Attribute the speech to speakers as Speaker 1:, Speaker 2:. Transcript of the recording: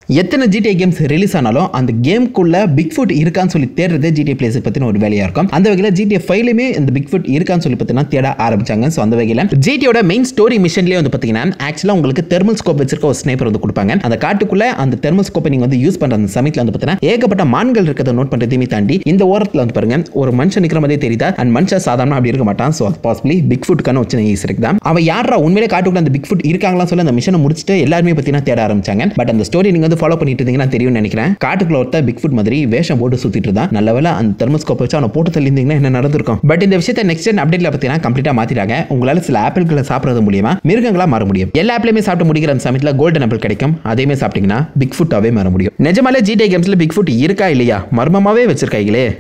Speaker 1: எத்தனை GTA games release ஆனாலும் அந்த கேம்குள்ள பிக் ஃபுட் இருக்கான்னு சொல்லி தேடுறதே ஜிடிஏ பிளேஸ் பற்றின ஒரு வேலையாக இருக்கும் அந்த வகையில் ஜிடிஏ ஃபைலுமே இந்த பிக் ஃபுட் இருக்கான்னு சொல்லி பார்த்தீங்கன்னா தேட ஆரம்பிச்சாங்க ஸோ அந்த வகையில் ஜிடியோட மெயின் ஸ்டோரி மிஷன்லேயே வந்து பார்த்தீங்கன்னா ஆக்சுவலாக உங்களுக்கு தெர்மல் ஸ்கோப் வச்சிருக்க ஒரு ஸ்னைப்பர் வந்து கொடுப்பாங்க அந்த காட்டுக்குள்ள அந்த தெர்மல் ஸ்கோப்பை நீங்கள் வந்து யூஸ் பண்ணுற அந்த சமயத்தில் வந்து பார்த்தீங்கன்னா ஏகப்பட்ட மான்கள் இருக்கிறத நோட் பண்ணுறதையுமே தாண்டி இந்த ஓரத்தில் வந்து பாருங்க ஒரு மனுஷன் நிற்கிற மாதிரியே தெரியுதா அண்ட் மனுஷன் சாதாரண அப்படி இருக்க மாட்டான் ஸோ அது பாசிபிளி பிக் ஃபுட்டுக்கான வச்சு ஈஸ் இருக்கு தான் அவன் யாரா உண்மையிலே காட்டுக்குள்ள அந்த பிக் ஃபுட் இருக்காங்களா சொல்லி அந்த மிஷனை முடிச்சுட்டு எல்லாருமே பார்த்தீங்கன்னா தேட ஆரம்பிச்சாங்க பட் அந்த ஸ்டோரி நீங்கள் வந்து ஃபாலோ பண்ணிட்டு இருந்தீங்கன்னா தெரியும்னு நினைக்கிறேன் காட்டுக்குள்ள ஒருத்தர் பிக் ஃபுட் மாதிரி வேஷம் போட்டு சுத்திட்டு இருந்தான் நல்ல வேளை அந்த தெர்மோஸ்கோப் வச்சு அவனை போட்டு தள்ளியிருந்தீங்கன்னா என்ன நடந்திருக்கும் பட் இந்த விஷயத்தை நெக்ஸ்ட் ஜென் அப்டேட்ல பார்த்தீங்கன்னா கம்ப்ளீட்டாக மாத்திட்டாங்க உங்களால் சில ஆப்பிள்களை சாப்பிட்றது மூலியமா மிருகங்களா மாற முடியும் எல்லா ஆப்பிளுமே சாப்பிட்டு முடிக்கிற அந்த சமயத்தில் கோல்டன் ஆப்பிள் கிடைக்கும் அதேமே சாப்பிட்டீங்கன்னா பிக் ஃபுட்டாவே மாற முடியும் நிஜமாலே ஜிடே கேம்ஸ்ல பிக் ஃபுட் இருக்கா இல்லையா மர்மமாவே வச்சிருக்காங்களே